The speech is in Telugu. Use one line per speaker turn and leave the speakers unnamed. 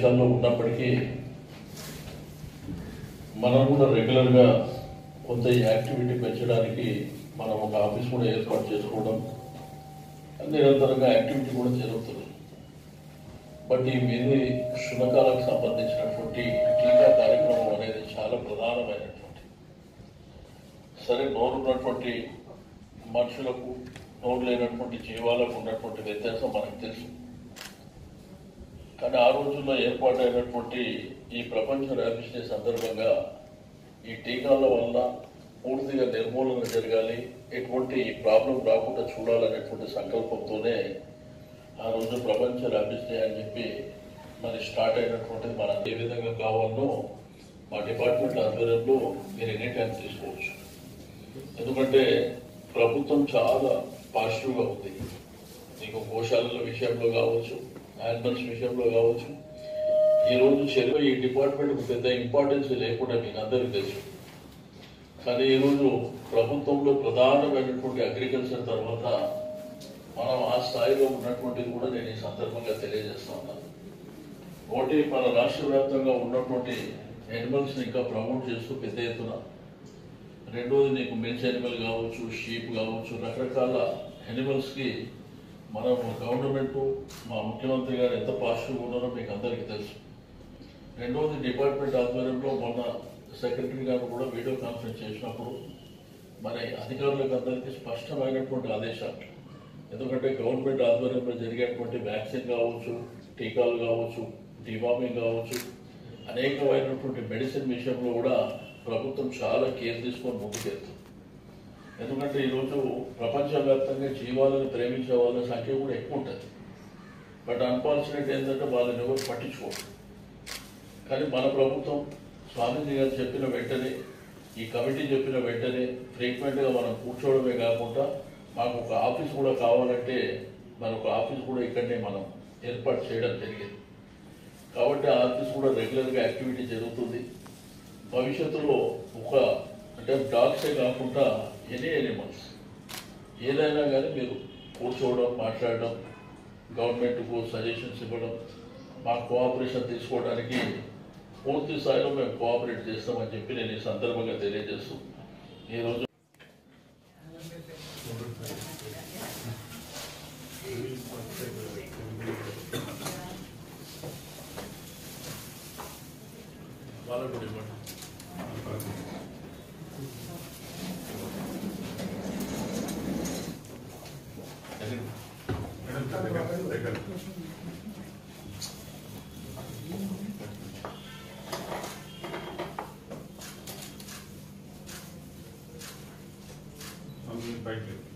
విదేశాల్లో ఉన్నప్పటికీ మనం కూడా రెగ్యులర్గా కొంత ఈ యాక్టివిటీ పెంచడానికి మనం ఒక ఆఫీస్ కూడా ఏర్పాటు చేసుకోవడం నిరంతరంగా యాక్టివిటీ కూడా జరుగుతుంది బట్ ఈ మీది శునకాలకు సంబంధించినటువంటి టీకా కార్యక్రమం అనేది చాలా ప్రధానమైనటువంటి సరే నోరు ఉన్నటువంటి మనుషులకు నోరు లేనటువంటి జీవాలకు ఉన్నటువంటి వ్యత్యాసం మనకు తెలుసు కానీ ఆ రోజుల్లో ఏర్పాటైనటువంటి ఈ ప్రపంచ ర్యాబిస్ డే సందర్భంగా ఈ టీకాల వల్ల పూర్తిగా నిర్మూలన జరగాలి ఎటువంటి ప్రాబ్లం రాకుండా చూడాలనేటువంటి సంకల్పంతోనే ఆ రోజు ప్రపంచ ర్యాబిస్ డే అని చెప్పి మరి స్టార్ట్ అయినటువంటిది మనం ఏ విధంగా కావాలనో మా డిపార్ట్మెంట్ ఆధ్వర్యంలో మీరు ఎనీ టైం తీసుకోవచ్చు ఎందుకంటే ప్రభుత్వం చాలా పాజిటివ్గా ఉంది నీకు గోశాలల విషయంలో కావచ్చు యానిమల్స్ విషయంలో కావచ్చు ఈ రోజు చెరువు ఈ డిపార్ట్మెంట్ పెద్ద ఇంపార్టెన్స్ లేకుండా మీకు అందరికీ తెలుసు కానీ ఈరోజు ప్రభుత్వంలో ప్రధానమైనటువంటి అగ్రికల్చర్ తర్వాత మనం ఆ స్థాయిలో ఉన్నటువంటిది కూడా నేను ఈ సందర్భంగా తెలియజేస్తా ఉన్నాను ఒకటి మన రాష్ట్ర వ్యాప్తంగా ఉన్నటువంటి యానిమల్స్ ఇంకా ప్రమోట్ చేస్తూ పెద్ద ఎత్తున రెండోది నీకు మెన్స్ యానిమల్ కావచ్చు షీప్ కావచ్చు రకరకాల యానిమల్స్ కి మనం గవర్నమెంట్ మా ముఖ్యమంత్రి గారు ఎంత పాజిటివ్ ఉన్నారో మీకు అందరికీ తెలుసు రెండోది డిపార్ట్మెంట్ ఆధ్వర్యంలో మొన్న సెక్రటరీ గారు కూడా వీడియో కాన్ఫరెన్స్ చేసినప్పుడు మరి అధికారులకు అందరికీ స్పష్టమైనటువంటి ఆదేశాలు ఎందుకంటే గవర్నమెంట్ ఆధ్వర్యంలో జరిగేటువంటి వ్యాక్సిన్ కావచ్చు టీకాలు కావచ్చు డివామింగ్ కావచ్చు అనేకమైనటువంటి మెడిసిన్ విషయంలో కూడా ప్రభుత్వం చాలా కేర్ తీసుకొని ముందుకెళ్తుంది ఎందుకంటే ఈరోజు ప్రపంచవ్యాప్తంగా జీవాలను ప్రేమించే వాళ్ళ సంఖ్య కూడా ఎక్కువ ఉంటుంది బట్ అన్ఫార్చునేట్ ఏంటంటే వాళ్ళని ఎవరు పట్టించుకోరు కానీ మన ప్రభుత్వం స్వామీజీ గారు చెప్పిన వెంటనే ఈ కమిటీ చెప్పిన వెంటనే ఫ్రీక్వెంట్గా మనం కూర్చోవడమే కాకుండా మాకు ఒక ఆఫీస్ కూడా కావాలంటే మన ఒక ఆఫీస్ కూడా ఇక్కడనే మనం ఏర్పాటు చేయడం జరిగింది కాబట్టి ఆ ఆఫీస్ కూడా రెగ్యులర్గా యాక్టివిటీ జరుగుతుంది భవిష్యత్తులో ఒక అంటే డాగ్సే కాకుండా ఎనీ ఎనిమల్స్ ఏదైనా కానీ మీరు కూర్చోవడం మాట్లాడడం గవర్నమెంట్కు సజెషన్స్ ఇవ్వడం మా కోఆపరేషన్ తీసుకోవడానికి పూర్తి స్థాయిలో మేము కోఆపరేట్ చేస్తామని చెప్పి నేను ఈ సందర్భంగా తెలియజేస్తూ ఈరోజు వాళ్ళకు కూడా ఇవ్వండి
బయట